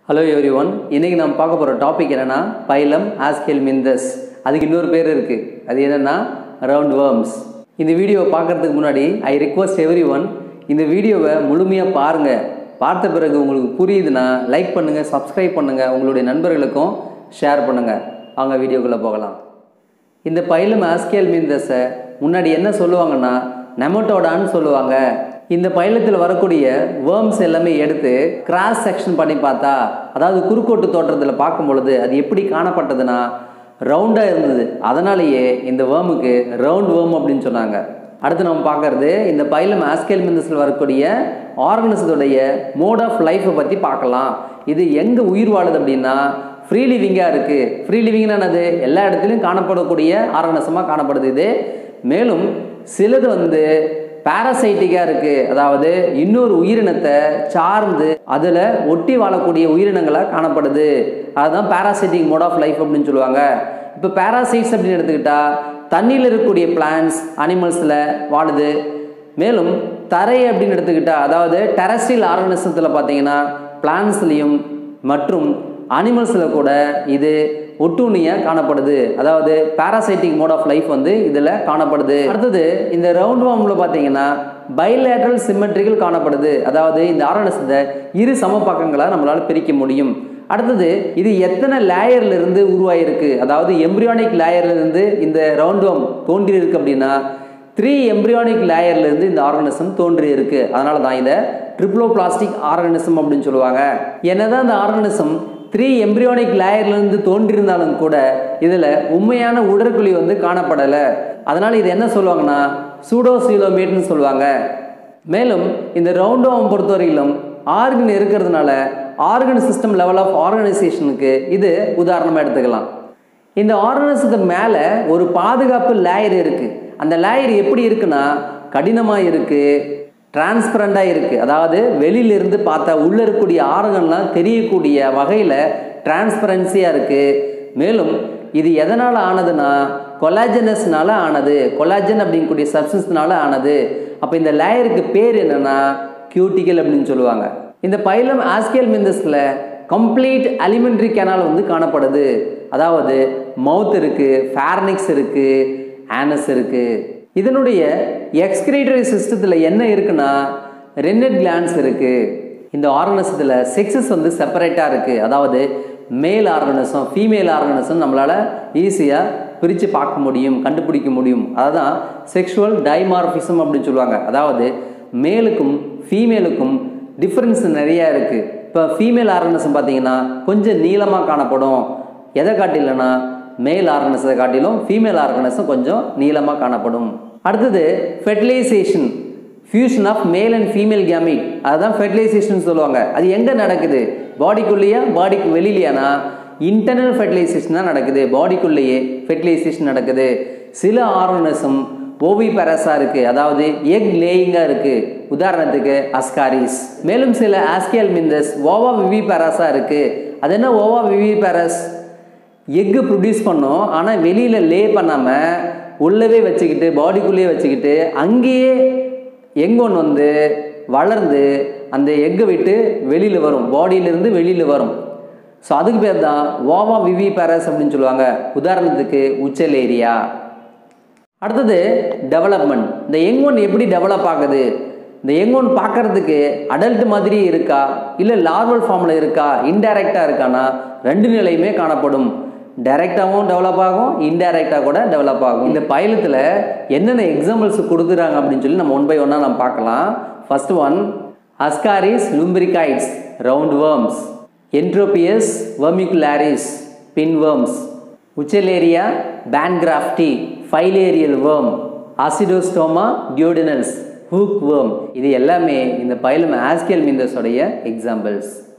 hello every one இன்றைக்கி நம்ம பார்க்க போகிற டாபிக் என்னென்னா பைலம் ஆஸ்கெல் மிந்தஸ் அதுக்கு இன்னொரு பேர் இருக்குது அது என்னென்னா ரவுண்ட் வேர்ம்ஸ் இந்த வீடியோவை பார்க்குறதுக்கு முன்னாடி ஐ ரிக்வஸ்ட் எவ்ரி ஒன் இந்த வீடியோவை முழுமையாக பாருங்கள் பார்த்த பிறகு உங்களுக்கு புரியுதுன்னா லைக் பண்ணுங்கள் சப்ஸ்கிரைப் பண்ணுங்கள் உங்களுடைய நண்பர்களுக்கும் ஷேர் பண்ணுங்கள் அவங்க வீடியோக்குள்ளே போகலாம் இந்த பைலம் ஆஸ்கேல் மிந்தஸை முன்னாடி என்ன சொல்லுவாங்கன்னா நெமட்டோடான்னு சொல்லுவாங்க இந்த பைலத்தில் வரக்கூடிய வேர்ம்ஸ் எல்லாமே எடுத்து கிராஸ் செக்ஷன் பண்ணி பார்த்தா அதாவது குறுக்கோட்டு தோற்றத்தில் பார்க்கும் பொழுது அது எப்படி காணப்பட்டதுன்னா ரவுண்டாக இருந்தது அதனாலேயே இந்த வேர்முக்கு ரவுண்ட் வேர்ம் அப்படின்னு சொன்னாங்க அடுத்து நம்ம பார்க்கறது இந்த பைலம் ஆஸ்கேல் மிந்தஸில் வரக்கூடிய ஆர்கனிசத்துடைய மோட் ஆஃப் லைஃப்பை பற்றி பார்க்கலாம் இது எங்கே உயிர் வாழுது அப்படின்னா ஃப்ரீ லிவிங்காக இருக்குது ஃப்ரீ லிவிங்னா என்னது எல்லா இடத்துலையும் காணப்படக்கூடிய ஆர்கனிசமாக காணப்படுது இது மேலும் சிலது வந்து பாராசைட்டிக்காக இருக்குது அதாவது இன்னொரு உயிரினத்தை சார்ந்து அதில் ஒட்டி வாழக்கூடிய உயிரினங்களாக காணப்படுது அதுதான் பாராசைட்டிக் மோட் ஆஃப் லைஃப் அப்படின்னு சொல்லுவாங்க இப்போ பாராசைட்ஸ் அப்படின்னு எடுத்துக்கிட்டா தண்ணியில் இருக்கக்கூடிய பிளான்ஸ் அனிமல்ஸில் வாழுது மேலும் தரை அப்படின்னு எடுத்துக்கிட்டா அதாவது டெரஸ்ட்ரியல் ஆர்கனிசத்தில் பார்த்தீங்கன்னா பிளான்ஸ்லேயும் மற்றும் அனிமல்ஸில் கூட இது ஒட்டுண்ணியாக காணப்படுது அதாவது பாராசைட்டிக் மோட் ஆஃப் லைஃப் வந்து இதில் காணப்படுது அடுத்தது இந்த ரவுண்ட் வார்மில் பார்த்தீங்கன்னா பைலேட்ரல் சிமெட்ரிகள் காணப்படுது அதாவது இந்த ஆர்கனிசத்தை இரு சமபக்கங்களாக நம்மளால் பிரிக்க முடியும் அடுத்தது இது எத்தனை லேயர்ல இருந்து உருவாயிருக்கு அதாவது எம்ப்ரியானிக் லேயர்ல இருந்து இந்த ரவுண்ட் வார்ம் தோன்றி இருக்கு அப்படின்னா த்ரீ எம்ப்ரியானிக் லேயர்ல இருந்து இந்த ஆர்கனிசம் தோன்றி இருக்கு அதனால தான் இதை ட்ரிப்ளோபிளாஸ்டிக் ஆர்கனிசம் அப்படின்னு சொல்லுவாங்க என்னதான் இந்த ஆர்கனிசம் த்ரீ எம்ப்ரியானிக் லேயர்லேருந்து தோன்றியிருந்தாலும் கூட இதில் உண்மையான உடற்குழி வந்து காணப்படலை அதனால் இது என்ன சொல்லுவாங்கன்னா சூடோசீலோமேட்னு சொல்லுவாங்க மேலும் இந்த ரவுண்டோம் பொறுத்தவரையிலும் ஆர்கன் இருக்கிறதுனால ஆர்கன் சிஸ்டம் லெவல் ஆஃப் ஆர்கனைசேஷனுக்கு இது உதாரணமாக எடுத்துக்கலாம் இந்த ஆர்கனைசத்துக்கு மேலே ஒரு பாதுகாப்பு லேயர் இருக்குது அந்த லேயர் எப்படி இருக்குன்னா கடினமாக இருக்குது டிரான்ஸ்பரண்டாக இருக்குது அதாவது வெளியிலிருந்து பார்த்தா உள்ளே இருக்கக்கூடிய ஆர்கன்லாம் தெரியக்கூடிய வகையில் டிரான்ஸ்பரன்சியாக இருக்குது மேலும் இது எதனால் ஆனதுன்னா கொலாஜனஸ்னால ஆனது கொலாஜன் அப்படிங்கக்கூடிய சப்ஸ்டன்ஸ்னால ஆனது அப்போ இந்த லேயருக்கு பேர் என்னென்னா கியூட்டிக்கல் அப்படின்னு சொல்லுவாங்க இந்த பைலம் ஆஸ்கேல் மிந்தஸில் கம்ப்ளீட் அலிமெண்ட்ரி கேனால் வந்து காணப்படுது அதாவது மவுத் இருக்குது ஃபேர்னிக்ஸ் இருக்குது ஆனஸ் இருக்குது இதனுடைய எக்ஸ்கிரேட்டரி சிஸ்டத்தில் என்ன இருக்குன்னா ரென்னட் கிளான்ஸ் இருக்குது இந்த ஆர்கனிசத்தில் செக்ஸஸ் வந்து செப்பரேட்டாக இருக்குது அதாவது மேல் ஆர்கனிசம் ஃபீமேல் ஆர்கனிசம் நம்மளால் ஈஸியாக பிரித்து பார்க்க முடியும் கண்டுபிடிக்க முடியும் அதுதான் செக்ஷுவல் டைமார்பிசம் அப்படின்னு சொல்லுவாங்க அதாவது மேலுக்கும் ஃபீமேலுக்கும் டிஃப்ரென்ஸ் நிறையா இருக்குது இப்போ ஃபீமேல் ஆர்கனிசம் பார்த்தீங்கன்னா கொஞ்சம் நீளமாக காணப்படும் எதை காட்டிலன்னா மேல் ஆர்கனஸை காட்டிலும் ஃபீமேல் ஆர்கனஸும் கொஞ்சம் நீளமாக காணப்படும் அடுத்தது fertilization fusion of male and female gamete அதுதான் ஃபெர்டிலைசேஷன் சொல்லுவாங்க அது எங்கே நடக்குது பாடிக்குள்ளேயா பாடிக்கு வெளியிலையானா இன்டர்னல் ஃபெர்டிலைசேஷன் தான் நடக்குது பாடிக்குள்ளேயே ஃபெர்டிலைசேஷன் நடக்குது சில ஆர்கனஸும் ஓவி பெரஸாக இருக்குது அதாவது எக் லேயிங்காக இருக்குது உதாரணத்துக்கு அஸ்காரிஸ் மேலும் சில ஆஸ்கியல் மிந்தஸ் ஓவா விவி பெராஸாக இருக்குது அது என்ன ஓவா விவி பெரஸ் எக்கு ப்ரொடியூஸ் பண்ணோம் ஆனால் வெளியில் லே பண்ணாமல் உள்ளவே வச்சுக்கிட்டு பாடிக்குள்ளேயே வச்சுக்கிட்டு அங்கேயே எங்கொன்று வந்து வளர்ந்து அந்த எக்கை விட்டு வெளியில் வரும் பாடியிலேருந்து வெளியில் வரும் ஸோ அதுக்கு பேர் தான் ஓவா விவி பேரஸ் அப்படின்னு சொல்லுவாங்க உதாரணத்துக்கு உச்சல் ஏரியா அடுத்தது டெவலப்மெண்ட் இந்த யங் ஒன் எப்படி டெவலப் ஆகுது இந்த யங் ஒன் பார்க்கறதுக்கு அடல்ட் மாதிரி இருக்கா இல்லை லார்வல் ஃபார்மில் இருக்கா இன்டைரக்டாக இருக்கானா ரெண்டு நிலையுமே காணப்படும் டைரெக்டாகவும் டெவலப் ஆகும் இன்டைரக்டாக கூட டெவலப் ஆகும் இந்த பைலத்தில் என்னென்ன எக்ஸாம்பிள்ஸ் கொடுக்குறாங்க அப்படின்னு சொல்லி நம்ம ஒன் பை ஒன்னாக நம்ம பார்க்கலாம் first one Ascaris lumbricoides round worms Enterobius vermicularis pin worms Wuchereria bancrofti filarial worm Ancylostoma duodenale hook worm இது எல்லாமே இந்த பைலம் ஆஸ்கியல் மிந்தஸோடைய எக்ஸாம்பிள்ஸ்